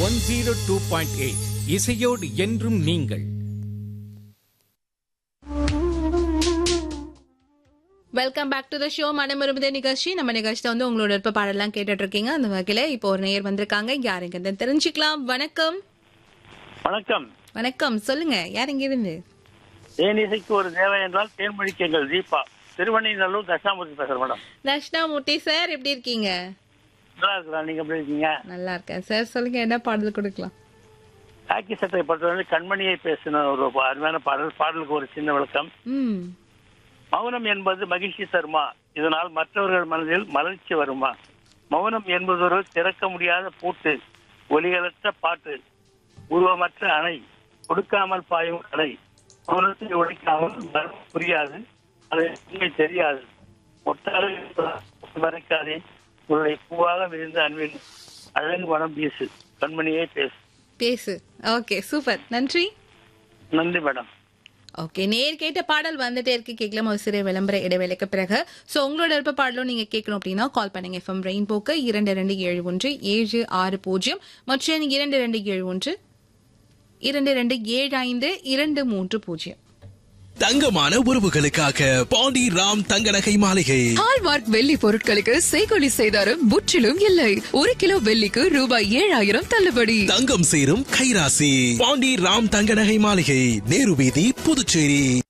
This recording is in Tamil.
one zero two point eight இசையோடு என்றும் நீங்கள் welcome back to the show மனமிரும்புதே நிகழ்ச்சி நம்ம நிகழ்ச்சியில வந்து உங்களோட விருப்ப பாடலாம் கேட்டுட்டு இருக்கீங்க அந்த வகையில இப்போ ஒரு நேயர் வந்திருக்காங்க யாருங்க தெரிஞ்சுக்கலாம் வணக்கம் வணக்கம் வணக்கம் சொல்லுங்க யார் இங்க இருந்து தேனிசைக்கு ஒரு தேவை என்றால் தேன்மொழிக்கங்கள் தீபா திருவண்ணைநல்லூர் தட்சாமூர்த்தி பேசுறேன் மேடம் தர்ஷனாமூர்த்தி சார் எப்படி இருக்கீங்க நல்லா இருக்கலாம் நீங்க எப்படி இருக்கீங்க நல்லா இருக்கேன் சார் சொல்லுங்க என்ன பாடல் கொடுக்கலாம் காக்கி சட்டை பொறுத்தவரை கண்மணியை பேசின ஒரு அருமையான பாடல் பாடலுக்கு ஒரு சின்ன விளக்கம் ம் மௌனம் என்பது மகிழ்ச்சி தருமா இதனால் மற்றவர்கள் மனதில் மலர்ச்சி வருமா மௌனம் என்பது ஒரு திறக்க முடியாத பூட்டு ஒலிகளற்ற பாட்டு உருவமற்ற அணை கொடுக்காமல் பாயும் கடை மௌனத்தை உடைக்காமல் மரம் புரியாது அது உண்மை தெரியாது ஒட்டாக மறைக்காதே உன்னுடைய பூவாக விழுந்த அன்பின் அழகு மனம் வீசு கண்மணியே பேசு பேசு ஓகே சூப்பர் நன்றி நன்றி மேடம் ஓகே நேர் கேட்ட பாடல் வந்துட்டே இருக்கு கேட்கலாம் ஒரு சிறிய விளம்பர இடைவேளைக்கு பிறகு ஸோ உங்களோட விருப்ப பாடலும் நீங்க கேட்கணும் அப்படின்னா கால் பண்ணுங்க எஃப்எம் ரெயின்போக்கு இரண்டு ரெண்டு ஏழு ஒன்று ஏழு ஆறு பூஜ்ஜியம் மற்றும் இரண்டு ரெண்டு ஏழு ஒன்று இரண்டு ரெண்டு ஏழு ஐந்து இரண்டு மூன்று பூஜ்ஜியம் தங்கமான உறவுகளுக்காக பாண்டி ராம் தங்க நகை மாளிகை ஹால்மார்க் வெள்ளி பொருட்களுக்கு செய்கொலி செய்தாரும் முற்றிலும் இல்லை ஒரு கிலோ வெள்ளிக்கு ரூபாய் ஏழாயிரம் தள்ளுபடி தங்கம் சேரும் கைராசி பாண்டி ராம் தங்க நகை மாளிகை நேரு வீதி புதுச்சேரி